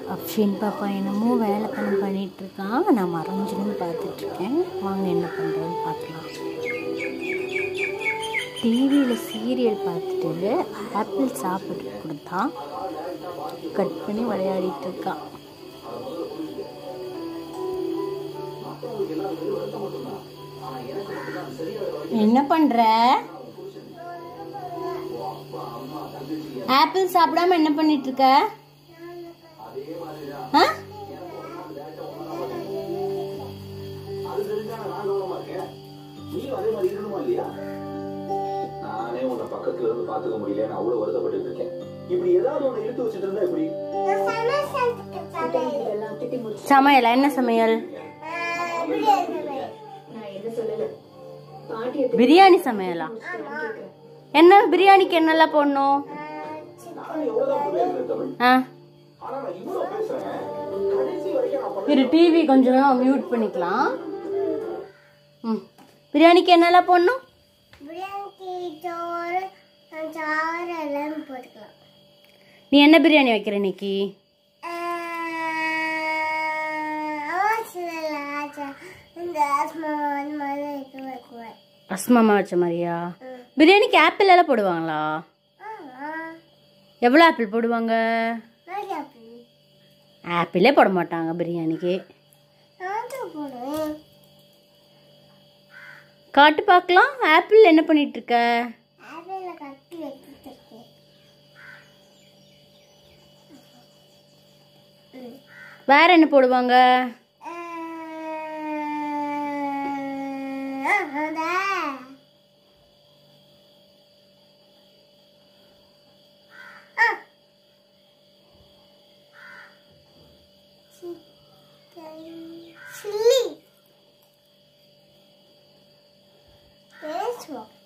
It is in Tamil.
அப்ஷின் பாப்பா என்னமோ வேலை பண்ண பண்ணிட்டு இருக்கான் நான் மறைஞ்சிருந்து பார்த்துட்டு இருக்கேன் வாங்க என்ன பண்ணுறோன்னு பார்க்கலாம் டிவியில் சீரியல் பார்த்துட்டு ஆப்பிள் சாப்பிட்டு கொடுத்தான் கட் பண்ணி விளையாடிட்டு இருக்கான் என்ன பண்ற ஆப்பிள் சாப்பிடாம என்ன பண்ணிட்டு இருக்க ஆ? நானே உன்னை பக்கத்துல இருந்து பாத்துக்க முடியலன்னு அவ்வளவு வருத்தப்பட்டு இருக்கேன் இப்படி ஏதாவது ஒண்ணு இழுத்து வச்சுட்டு இருந்தா எப்படி சமையல் என்ன சமையல் பிரியாணி சமையலா என்ன பிரியாணிக்கு என்னெல்லாம் போடணும் நான் எவ்வளவுதான் புரியுது தமிழ் ஆ ஆனா நான் இவ்வளவு பேசுறேன் கடைசி வரைக்கும் நான் இரு டிவி கொஞ்சம் மியூட் பண்ணிக்கலாம் ம் பிரியாணிக்கு என்னெல்லாம் போடணும் பிரியாணிக்கு சோறு சாறு எல்லாம் போட்டுக்கலாம் நீ என்ன பிரியாணி வைக்கிற இன்னைக்கு இந்த ஆஸ்மா அந்த மாதிரி வைக்க வைக்குவேன் அஸ்மாமா வச்ச மாதிரியா பிரியாணிக்கு ஆப்பிள் எல்லாம் போடுவாங்களா ஆமாம் எவ்வளோ ஆப்பிள் போடுவாங்க நிறைய அப்படி ஆப்பிளே போட மாட்டாங்க பிரியாணிக்கு நான் தான் போடுவேன் காட்டு பார்க்கலாம் ஆப்பிள் என்ன பண்ணிட்டு இருக்க ஆப்பிள கட்டி வச்சுட்டு இருக்கேன் வேற என்ன போடுவாங்க Chili. This one.